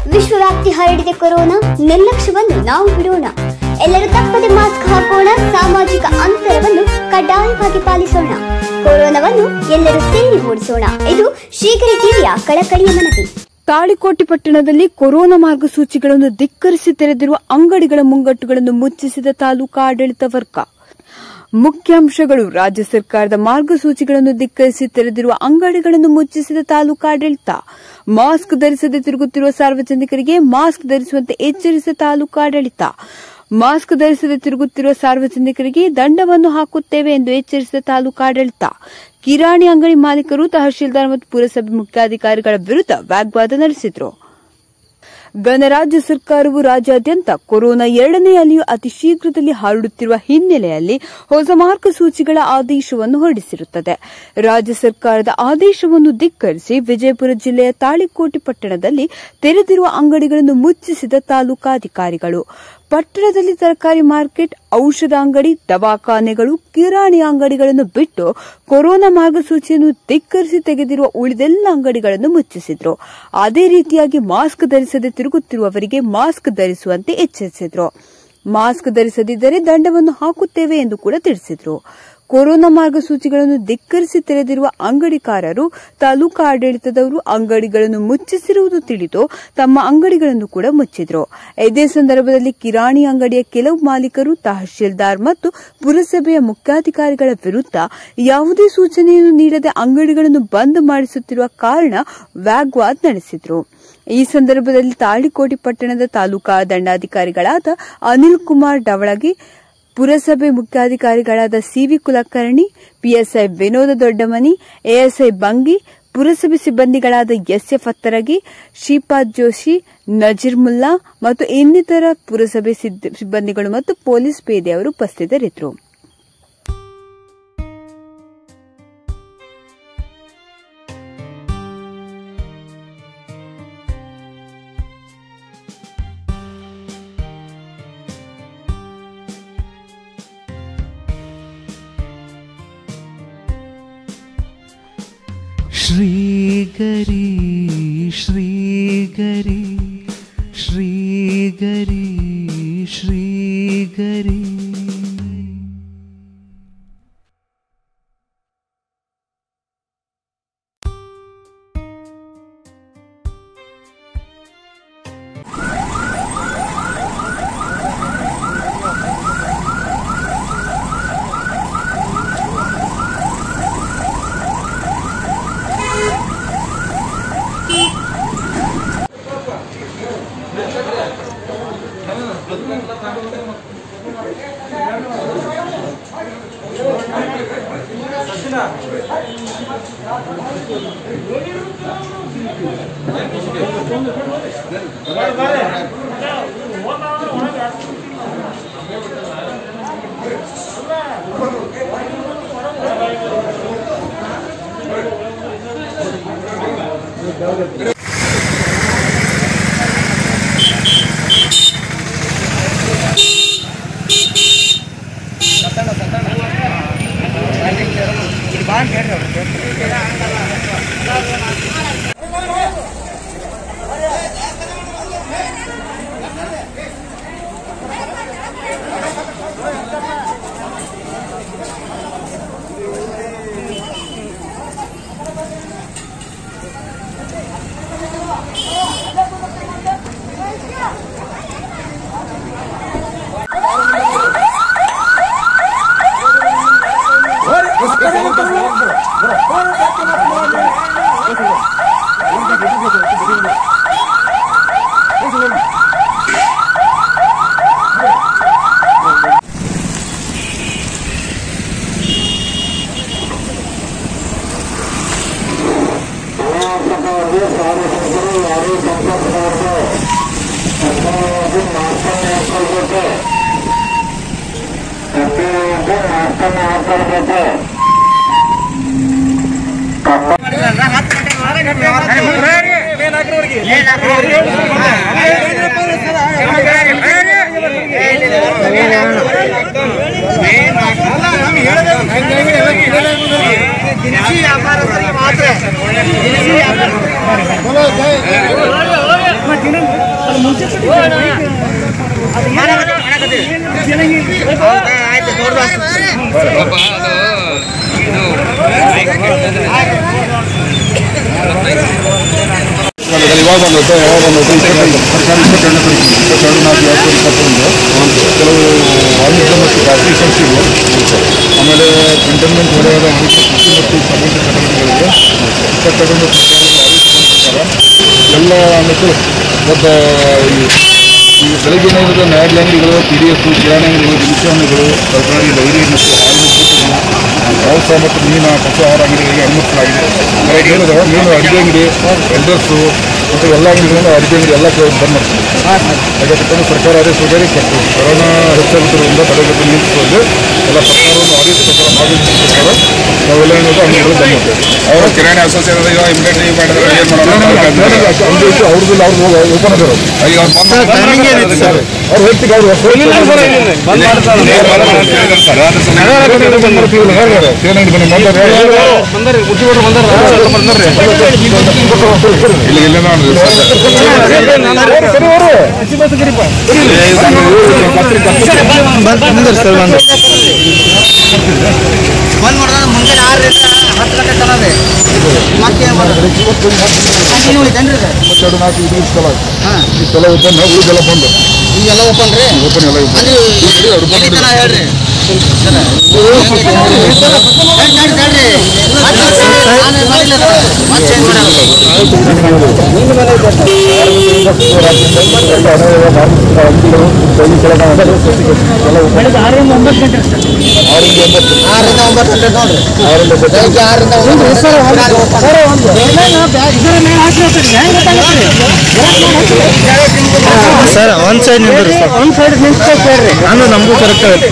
ವಿಶ್ವವ್ಯಾಪ್ತಿ ಹರಡಿದೆ ಕೊರೋನಾ ನಿರ್ಲಕ್ಷ್ಯವನ್ನು ನಾವು ಬಿಡೋಣ ಎಲ್ಲರೂ ತಪ್ಪದೆ ಮಾಸ್ಕ್ ಹಾಕೋಣ ಸಾಮಾಜಿಕ ಅಂತರವನ್ನು ಕಡ್ಡಾಯವಾಗಿ ಪಾಲಿಸೋಣ ಕೊರೋನಾವನ್ನು ಎಲ್ಲರೂ ಸೇರಿ ಓಡಿಸೋಣ ಇದು ಶೀಘ್ರ ಟಿವಿಯ ಕಳಕಳಿಯ ಮನವಿ ತಾಳಿಕೋಟೆ ಪಟ್ಟಣದಲ್ಲಿ ಕೊರೋನಾ ಮಾರ್ಗಸೂಚಿಗಳನ್ನು ಧಿಕ್ಕರಿಸಿ ತೆರೆದಿರುವ ಅಂಗಡಿಗಳ ಮುಂಗಟ್ಟುಗಳನ್ನು ಮುಚ್ಚಿಸಿದ ತಾಲೂಕಾ ಆಡಳಿತ ವರ್ಗ ಮುಖ್ಯಾಂಶಗಳು ರಾಜ್ಯ ಸರ್ಕಾರದ ಮಾರ್ಗಸೂಚಿಗಳನ್ನು ಧಿಕ್ಕರಿಸಿ ತೆರೆದಿರುವ ಅಂಗಡಿಗಳನ್ನು ಮುಚ್ಚಿಸಿದ ತಾಲೂಕಾ ಆಡಳಿತ ಮಾಸ್ಕ್ ಧರಿಸದೆ ತಿರುಗುತ್ತಿರುವ ಸಾರ್ವಜನಿಕರಿಗೆ ಮಾಸ್ಕ್ ಧರಿಸುವಂತೆ ಎಚ್ಚರಿಸಿದ ತಾಲೂಕಾ ಆಡಳಿತ ಮಾಸ್ಕ್ ಧರಿಸದೆ ತಿರುಗುತ್ತಿರುವ ಸಾರ್ವಜನಿಕರಿಗೆ ದಂಡವನ್ನು ಹಾಕುತ್ತೇವೆ ಎಂದು ಎಚ್ಚರಿಸಿದ ತಾಲೂಕಾ ಆಡಳಿತ ಕಿರಾಣಿ ಅಂಗಡಿ ಮಾಲೀಕರು ತಹಶೀಲ್ದಾರ್ ಮತ್ತು ಪುರಸಭೆ ಮುಖ್ಯಾಧಿಕಾರಿಗಳ ವಿರುದ್ಧ ವಾಗ್ವಾದ ನಡೆಸಿದರು ಗಣರಾಜ್ಯ ಸರ್ಕಾರವು ರಾಜ್ಯಾದ್ಯಂತ ಕೊರೋನಾ ಎರಡನೇ ಅಲೆಯು ಅತಿ ಶೀಘ್ರದಲ್ಲಿ ಹರಡುತ್ತಿರುವ ಹಿನ್ನೆಲೆಯಲ್ಲಿ ಹೊಸ ಮಾರ್ಗಸೂಚಿಗಳ ಆದೇಶವನ್ನು ಹೊರಡಿಸಿರುತ್ತದೆ ರಾಜ್ಯ ಸರ್ಕಾರದ ಆದೇಶವನ್ನು ಧಿಕ್ಕರಿಸಿ ವಿಜಯಪುರ ಜಿಲ್ಲೆಯ ತಾಳಿಕೋಟೆ ಪಟ್ಟಣದಲ್ಲಿ ತೆರೆದಿರುವ ಅಂಗಡಿಗಳನ್ನು ಮುಚ್ಚಿಸಿದ ತಾಲೂಕಾಧಿಕಾರಿಗಳು ಪಟ್ಟಣದಲ್ಲಿ ತರಕಾರಿ ಮಾರ್ಕೆಟ್ ಔಷಧ ಅಂಗಡಿ ದವಾಖಾನೆಗಳು ಕಿರಾಣಿ ಅಂಗಡಿಗಳನ್ನು ಬಿಟ್ಟು ಕೊರೋನಾ ಮಾರ್ಗಸೂಚಿಯನ್ನು ಧಿಕ್ಕರಿಸಿ ತೆಗೆದಿರುವ ಉಳಿದೆಲ್ಲ ಅಂಗಡಿಗಳನ್ನು ಮುಚ್ಚಿಸಿದ್ರು ಅದೇ ರೀತಿಯಾಗಿ ಮಾಸ್ಕ್ ಧರಿಸದೆ ತಿರುಗುತ್ತಿರುವವರಿಗೆ ಮಾಸ್ಕ್ ಧರಿಸುವಂತೆ ಎಚ್ಚರಿಸಿದ್ರು ಮಾಸ್ಕ್ ಧರಿಸದಿದ್ದರೆ ದಂಡವನ್ನು ಹಾಕುತ್ತೇವೆ ಎಂದು ಕೂಡ ತಿಳಿಸಿದ್ರು ಕೊರೋನಾ ಮಾರ್ಗಸೂಚಿಗಳನ್ನು ಧಿಕ್ಕರಿಸಿ ತೆರೆದಿರುವ ಅಂಗಡಿಕಾರರು ತಾಲೂಕಾ ಆಡಳಿತದವರು ಅಂಗಡಿಗಳನ್ನು ಮುಚ್ಚಿಸಿರುವುದು ತಿಳಿದು ತಮ್ಮ ಅಂಗಡಿಗಳನ್ನು ಕೂಡ ಮುಚ್ಚಿದ್ರು ಇದೇ ಸಂದರ್ಭದಲ್ಲಿ ಕಿರಾಣಿ ಅಂಗಡಿಯ ಕೆಲವು ಮಾಲೀಕರು ತಹಶೀಲ್ದಾರ್ ಮತ್ತು ಪುರಸಭೆಯ ಮುಖ್ಯಾಧಿಕಾರಿಗಳ ವಿರುದ್ಧ ಯಾವುದೇ ಸೂಚನೆಯನ್ನು ನೀಡದೆ ಅಂಗಡಿಗಳನ್ನು ಬಂದ್ ಮಾಡಿಸುತ್ತಿರುವ ಕಾರಣ ವ್ಯಾಗ್ವಾದ್ ನಡೆಸಿದ್ರು ಈ ಸಂದರ್ಭದಲ್ಲಿ ತಾಳಿಕೋಟೆ ಪಟ್ಟಣದ ತಾಲೂಕಾ ದಂಡಾಧಿಕಾರಿಗಳಾದ ಅನಿಲ್ ಕುಮಾರ್ ಡವಳಗಿ ಪುರಸಭೆ ಮುಖ್ಯಾಧಿಕಾರಿಗಳಾದ C V Kulkarni PSI Vinoda Doddamani ASI Bangi ಪುರಸಭೆ ಸಿಬ್ಬಂದಿಗಳಾದ ಎಸ್ಎಫ್ ಹತ್ತರಗಿ ಶ್ರೀಪಾದ್ ಜೋಶಿ ನಜೀರ್ ಮುಲ್ಲಾ ಮತ್ತು ಇನ್ನಿತರ ಪುರಸಭೆ ಸಿದ್ದ- ಸಿಬ್ಬಂದಿಗಳು ಮತ್ತು ಪೊಲೀಸ್ ಪೇದೆಯವರು ಉಪಸ್ಥಿತರಿದ್ದರು श्रीगरी श्रीगरी श्रीगरी श्रीगरी ದಿನಸಿ ವ್ಯಾಪಾರಸ್ಥರಿಗೆ ಮಾತ್ರ ದಿನಸಿ ವ್ಯಾಪಾರ ಇವಾಗ ಬಂದೈತೆ ಯಾವಾಗ ಬಂದೈತೆ ಸರ್ಕಾರಿ ಇಪ್ಪತ್ತೆರಡನೇ ತಾರೀಕು ಇಪ್ಪತ್ತೆರಡು ನಾಲ್ಕು ಎರಡು ಸಾವಿರದ ಇಪ್ಪತ್ತೊಂದು ಕೆಲವು ವಾಣಿಜ್ಯ ಮತ್ತು ಖಾಸಗಿ ಸಂಸ್ಥೆಗಳು ಆಮೇಲೆ ಕಂಟೈನ್ಮೆಂಟ್ ವಲಯದ ವಾಣಿಜ್ಯ ಕೃಷಿ ಮತ್ತು ಸಂಬಂಧಿತ ಚಟುವಟಿಕೆಗಳಿಗೆ ಇಪ್ಪತ್ತೆರಡನೇ ಪ್ರಕಾರ ಎಲ್ಲ ಮತ್ತು ಮತ್ತು ಈ ಈ ಬೆಳಗ್ಗೆ ನೇರದ ನ್ಯಾಯದ ಅಂಗಡಿಗಳು ಪಿ ಡಿ ಎಸ್ ಕಿರಾಣಿ ಅಂಗಡಿಗಳು ದಿನಸಿ ಹಣ್ಣುಗಳು ತರಕಾರಿ ಡೈರಿ ಮತ್ತು ಹಾಲಿನ ಕೂಟಗಳು ಮಾಂಸ ಮತ್ತು ಮೀನ ಪಶು ಆಹಾರ ಅಂಗಡಿಗಳಿಗೆ ಅನುಮತಿಸಲಾಗಿದೆ ಬೆಳಗ್ಗೆ ಏನದ ಮೀನು ಅಡಿಗೆ ಅಂಗಡಿ ವೆಂಡರ್ಸು ಮತ್ತು ಎಲ್ಲ ಅಂಗಡಿಗಳನ್ನು ಅಡಿಗೆ ಅಂಗಡಿ ಎಲ್ಲ ಕ- ಬಂದ್ ಮಾಡ್ತೀವಿ ಯಾಕಂತಂದ್ರೆ ಸರ್ಕಾರ ಆದೇಶ ಪ್ರಕಾರ ಕೊಟ್ಟು ಕೊರೋನಾ ಹೆಚ್ಚಾಗುತ್ತಿರುವುದರಿಂದ ತಡೆಗಟ್ಟಲು ನಿಲ್ಲಿಸುವುದು ಎಲ್ಲ ಸರ್ಕಾರವನ್ನು ಆದೇಶ ಪ್ರಕಾರ ಭಾಗವಹಿಸಿರ್ತಾರೆ ನಾವೆಲ್ಲ ಏನದು ಅಂಗಡಿಗಳು ಬಂದ್ ಮಾಡ್ತೇವೆ ಅವರು ಕಿರಾಣಿ ಅಸೋಸಿಯೇಷನ್ ಇಮಿಡಿಯೇಟ್ಲಿ ಮಾಡಿದ್ರೆ ಏನು ಅಂಗಡಿ ಅವ್ರದ್ದು ಅವ್ರದ್ದು ಓಪನ್ ಅದಾರ ಈಗ ಅವ್ರು ಬಂದ್ ಸರ್ ಅವ್ರು ಹೇಳ್ತಿಗೆ ಅವ್ರು ಇಲ್ಲಿ ಇಲ್ಲಿ ನೋಡಿ ಬಂದ್ ಮಾಡಿದ್ರೆ ಮುಂಜಾನೆ ಆರರಿಂದ ಹತ್ತು ಗಂಟೆ ತನಕ ಇದೆ. ಮತ್ತೇನ್ ಮಾಡೋದು ಕಂಟಿನ್ಯೂ ಐತೇನ್ರಿ ಇದು? ಇಪ್ಪತ್ತೆರಡು ನಾಲ್ಕು ಇದು ಸ್ಥಳ ಈ ಸ್ಥಳ ಓಪನ್ ಉಳಿದೆಲ್ಲ ಬಂದು ಈಗೆಲ್ಲ ಓಪನ್ ರೀ ಓಪನ್ ಎಲ್ಲ ಇದೆ ಅಂದ್ರೆ ಎಲ್ಲಿ ತನ ಹೇಳ್ರಿ ಸರ. ತಡ್ರಿ, ತಡ್ರಿ, ತಡ್ರಿ. ಮತ್ತೆ ಆಮೇಲೆ ಮಾಡಿಲ್ಲ ಸರ್. ಮತ್ತೆ change ಮಾಡೋದು. ಆರರಿಂದ ಒಂಬತ್ತು ಗಂಟೆ ನೋಡ್ರಿ ಬೆಳಗ್ಗೆ ಆರರಿಂದ ಒಂಬತ್ತು ಸರ್ ಒಂದ್ ಸೈಡ್ ನಿಂದ್ರಿ ಸರ್ ಒಂದ್ ಸೈಡ್ ನಿಂತ್ರಿ ನಾನು ನಮಗೂ ಕರೆಕ್ಟ್ ಆಗುತ್ತೆ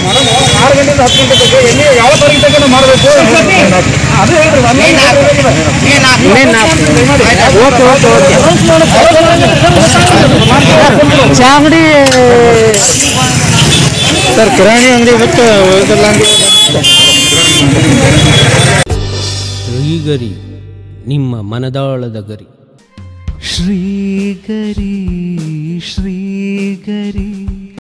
ಓಕೆ ಓಕೆ ಓಕೆ ಚಾ ಅಂಗಡಿ ಸರ್ ಕಿರಾಣಿ ಅಂಗಡಿ ಮತ್ತು ಇದೆಲ್ಲ ಅಂಗಡಿ ಶ್ರೀಗರಿ ನಿಮ್ಮ ಮನದಾಳದ ಗರಿ ಶ್ರೀಗರಿ ಶ್ರೀಗರಿ